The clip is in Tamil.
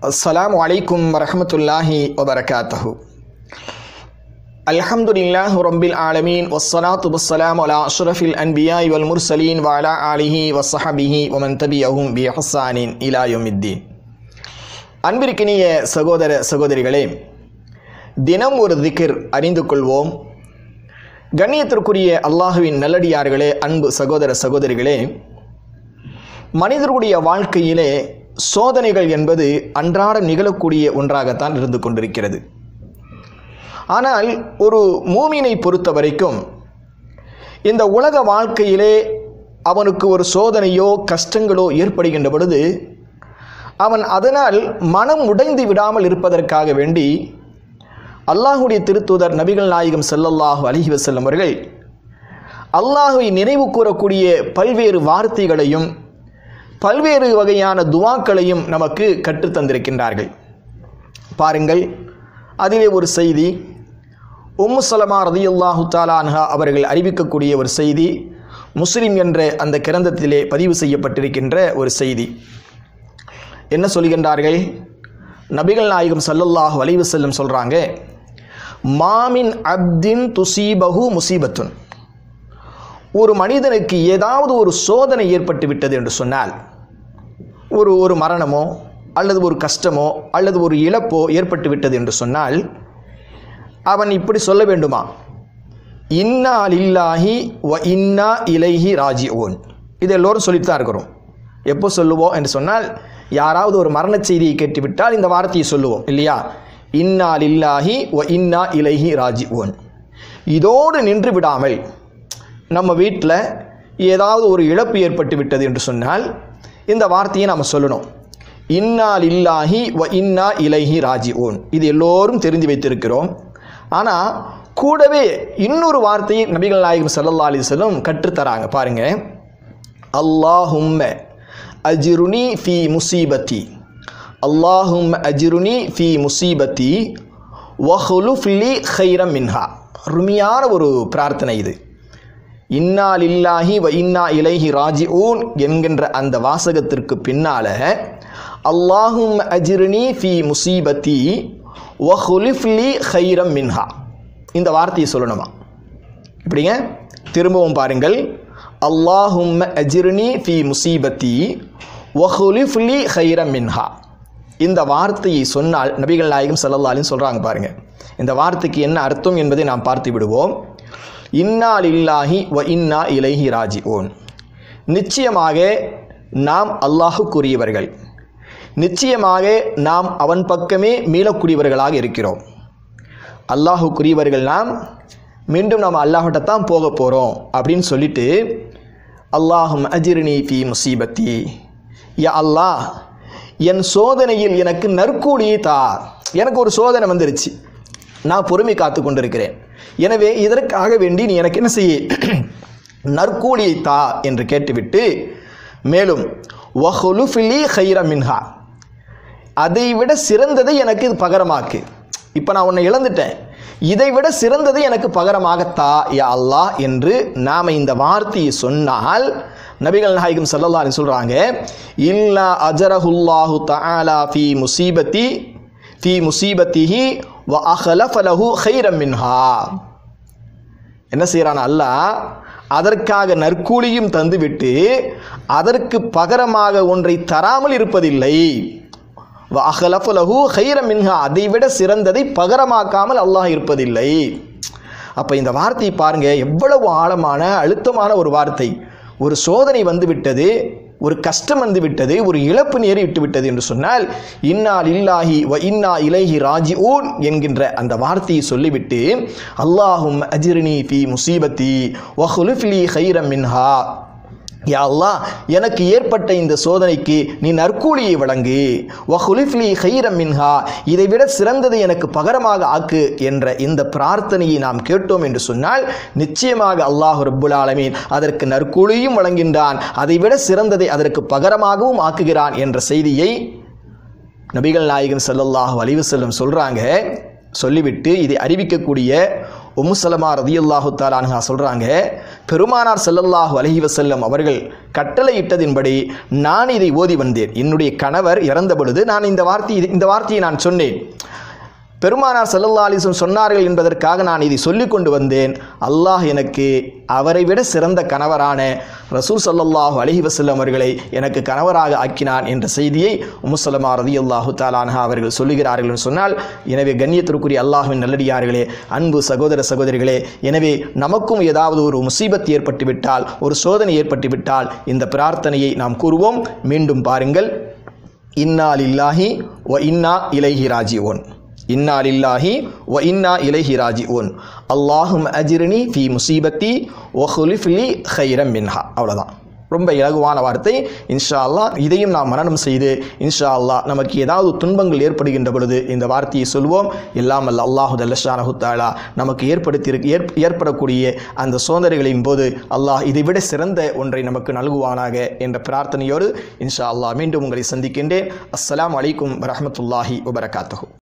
السلام عليكم ورحمة الله وبركاته الحمد لله رب العالمين والصلاة والسلام على أشرف الأنبياء والمرسلين وعلى آله وصحبه ومن تبعهم بإحسان إلى يوم الدين அன்பிற்கினிய சகோதர சகோதரிகளே தினம் ஒரு திக்ர் அறிந்து கொள்வோம் கண்ணியத்திற்குரிய அல்லாஹுவின் நல்லடியார்களே அன்பு சகோதர சகோதரிகளே மனிதர்களுடைய வாழ்க்கையிலே சோதனைகள் என்பது அன்றாடம் நிகழக்கூடிய ஒன்றாகத்தான் இருந்து கொண்டிருக்கிறது ஆனால் ஒரு மூமினை பொறுத்த வரைக்கும் இந்த உலக வாழ்க்கையிலே அவனுக்கு ஒரு சோதனையோ கஷ்டங்களோ ஏற்படுகின்ற பொழுது அவன் அதனால் மனம் உடைந்து விடாமல் இருப்பதற்காக வேண்டி அல்லாஹுடைய திருத்தூதர் நபிகள் நாயகம் ஸல்லல்லாஹு அலைஹி வஸல்லம் அவர்கள் அல்லாஹுவை நினைவு கூறக்கூடிய பல்வேறு வார்த்தைகளையும் பல்வேறு வகையான துவாக்களையும் நமக்கு கற்றுத்தந்திருக்கின்றார்கள் பாருங்கள் அதிலே ஒரு செய்தி உம்மு சலமா ரதியுல்லாஹு தாலான்ஹா அவர்கள் அறிவிக்கக்கூடிய ஒரு செய்தி முஸ்லிம் என்ற அந்த கிரந்தத்திலே பதிவு செய்யப்பட்டிருக்கின்ற ஒரு செய்தி என்ன சொல்கின்றார்கள் நபிகள் நாயகம் சல்லல்லாஹு அலைவு செல்லம் சொல்கிறாங்க மாமின் அப்தின் துசீபஹு முசீபத்துன் ஒரு மனிதனுக்கு ஏதாவது ஒரு சோதனை ஏற்பட்டு விட்டது என்று சொன்னால் ஒரு ஒரு மரணமோ அல்லது ஒரு கஷ்டமோ அல்லது ஒரு இழப்போ ஏற்பட்டு விட்டது என்று சொன்னால் அவன் இப்படி சொல்ல வேண்டுமா இன்னா லில்லாஹி வ இன்னா இலைஹி ராஜி ஓன் இது எல்லோரும் சொல்லித்தான் இருக்கிறோம் எப்போ சொல்லுவோம் என்று சொன்னால் யாராவது ஒரு மரண செய்தியை கேட்டுவிட்டால் இந்த வார்த்தையை சொல்லுவோம் இல்லையா இன்னா லில்லாஹி வ இன்னா இலைஹி ராஜி ஓன் இதோடு நின்று விடாமல் நம்ம வீட்டில் ஏதாவது ஒரு இழப்பு ஏற்பட்டு விட்டது என்று சொன்னால் இந்த வார்த்தையை நாம் சொல்லணும் இன்னா லில்லாஹி வ இன்னா இலைஹி ராஜி ஓன் இது எல்லோரும் தெரிந்து வைத்திருக்கிறோம் ஆனால் கூடவே இன்னொரு வார்த்தையை நபிகள் நாயகம் சல்லா அலிஸ்லம் கற்றுத்தராங்க பாருங்க அல்லாஹும்ம அஜிருனி ஃபி முசீபத்தி அல்லாஹும் அஜிருனி ஃபி முசீபத்தி வஹுலுஃப்லி ஹைரம் மின்ஹா அருமையான ஒரு பிரார்த்தனை இது இன்னா லில்லாஹி வ இன்னா இலைஹி ராஜி ஊன் என்கின்ற அந்த வாசகத்திற்கு பின்னால அல்லாஹும் அஜிருனி ஃபி முசீபத்தி வஹுலிஃப்லி ஹைரம் மின்ஹா இந்த வார்த்தையை சொல்லணுமா இப்படிங்க திரும்பவும் பாருங்கள் அல்லாஹும் அஜிருனி ஃபி முசீபத்தி வஹுலிஃப்லி ஹைரம் மின்ஹா இந்த வார்த்தையை சொன்னால் நபிகள் நாயகம் சல்லல்லாலின்னு சொல்கிறாங்க பாருங்க இந்த வார்த்தைக்கு என்ன அர்த்தம் என்பதை நாம் பார்த்து விடுவோம் இன்னா லில்லாஹி வ இன்னா இலைஹி ராஜி ஓன் நிச்சயமாக நாம் அல்லாஹுக்குரியவர்கள் நிச்சயமாக நாம் அவன் பக்கமே மீளக்கூடியவர்களாக இருக்கிறோம் அல்லாஹுக்குரியவர்கள் நாம் மீண்டும் நாம் அல்லாஹ்கிட்ட தான் போக போகிறோம் அப்படின்னு சொல்லிட்டு அல்லாஹும் அஜிர்னி ஃபி முசீபத்தி யா அல்லாஹ் என் சோதனையில் எனக்கு நற்கூலியை தா எனக்கு ஒரு சோதனை வந்துருச்சு நான் பொறுமை காத்து கொண்டிருக்கிறேன் எனவே இதற்காக வேண்டி நீ எனக்கு என்ன செய்ய நற்கூலியை தா என்று கேட்டுவிட்டு மேலும் வஹுலுஃபிலி ஹைர மின்ஹா அதை விட சிறந்ததை எனக்கு இது பகரமாக்கு இப்போ நான் உன்னை இழந்துட்டேன் இதை விட சிறந்ததை எனக்கு பகரமாகத்தா யா அல்லாஹ் என்று நாம் இந்த வார்த்தையை சொன்னால் நபிகள் நாயகம் சல்லல்லாஹு சொல்கிறாங்க இல்லா அஜரஹுல்லாஹு தஆலா ஃபி முசீபத்தி ஃபி முசீபத்திஹி வ அஹலஃபலஹு ஹைரம் மின்ஹா என்ன செய்கிறான் அல்லாஹ் அதற்காக நற்கூலியும் தந்துவிட்டு அதற்கு பகரமாக ஒன்றை தராமல் இருப்பதில்லை அஹலஃபலஹு ஹைரம் மின்ஹா அதை விட சிறந்ததை பகரமாக்காமல் அல்லாஹ் இருப்பதில்லை அப்போ இந்த வார்த்தையை பாருங்க எவ்வளவு ஆழமான அழுத்தமான ஒரு வார்த்தை ஒரு சோதனை வந்து விட்டது ஒரு கஷ்டம் வந்து விட்டது ஒரு இழப்பு நேரி விட்டு விட்டது என்று சொன்னால் இன்னா இல்லாஹி வ இன்னா இலைஹி ராஜி ஊன் என்கின்ற அந்த வார்த்தையை சொல்லிவிட்டு அல்லாஹும் அஜிர்னி ஃபி முசீபத்தி வஹுலுஃப்லி ஹைரம் மின்ஹா யா அல்லாஹ் எனக்கு ஏற்பட்ட இந்த சோதனைக்கு நீ நற்கூலியை வழங்கு வஹுலிஃப்லி ஹைரம் மின்ஹா இதை விட சிறந்ததை எனக்கு பகரமாக ஆக்கு என்ற இந்த பிரார்த்தனையை நாம் கேட்டோம் என்று சொன்னால் நிச்சயமாக அல்லாஹ் ரப்புல் ஆலமீன் அதற்கு நற்கூலியும் வழங்கின்றான் அதை விட சிறந்ததை அதற்கு பகரமாகவும் ஆக்குகிறான் என்ற செய்தியை நபிகள் நாயகன் ஸல்லல்லாஹு அலைஹி வஸல்லம் சொல்கிறாங்க சொல்லிவிட்டு இதை அறிவிக்கக்கூடிய உம்முசலமா ரதியுல்லாஹு தாலானுஹா சொல்கிறாங்க பெருமானார் ஸல்லல்லாஹு அலைஹி வஸல்லம் அவர்கள் கட்டளையிட்டதின்படி நான் இதை ஓதி வந்தேன் என்னுடைய கணவர் இறந்த பொழுது நான் இந்த வார்த்தை இந்த வார்த்தையை நான் சொன்னேன் பெருமானார் ஸல்லல்லாஹு அலைஹி வஸல்லம் சொன்னார்கள் என்பதற்காக நான் இதை சொல்லிக் கொண்டு வந்தேன் அல்லாஹ் எனக்கு அவரை விட சிறந்த கணவரான ரசூல் ஸல்லல்லாஹு அலைஹி வஸல்லம் அவர்களை எனக்கு கணவராக ஆக்கினான் என்ற செய்தியை உம்முசலமா ரதியல்லாஹு தாலான்ஹா அவர்கள் சொல்லுகிறார்கள் என்று சொன்னால் எனவே கண்ணியத்திற்குரிய அல்லாஹ்வின் நல்லடியார்களே அன்பு சகோதர சகோதரிகளே எனவே நமக்கும் ஏதாவது ஒரு முசீபத் ஏற்பட்டு விட்டால் ஒரு சோதனை ஏற்பட்டு விட்டால் இந்த பிரார்த்தனையை நாம் கூறுவோம் மீண்டும் பாருங்கள் இன்னா லில்லாஹி வ இன்னா இலைஹி ராஜிஓன் இன்னா லில்லாஹி வ இன்னா இலைஹி ராஜிஊன் அல்லாஹும் அஜிர்னி ஃபி முசீபத்தி ஒ ஹுலிஃப்லி ஹைரம் மின்ஹா அவ்வளோதான் ரொம்ப இலகுவான வார்த்தை இன்ஷா அல்லாஹ் இதையும் நாம் மனனம் செய்து இன்ஷா அல்லாஹ் நமக்கு ஏதாவது துன்பங்கள் ஏற்படுகின்ற பொழுது இந்த வார்த்தையை சொல்வோம் எல்லாம் அல்ல அல்லாஹு தல்லஷானஹு தாலா நமக்கு ஏற்படுத்தி ஏற் ஏற்படக்கூடிய அந்த சோதனைகளின் போது அல்லாஹ் இதை விட சிறந்த ஒன்றை நமக்கு நல்குவானாக என்ற பிரார்த்தனையோடு இன்ஷா அல்லாஹ் மீண்டும் உங்களை சந்திக்கின்றேன் அஸ்ஸலாமு அலைக்கும் வரஹ்மத்துல்லாஹி வபரகாத்துஹு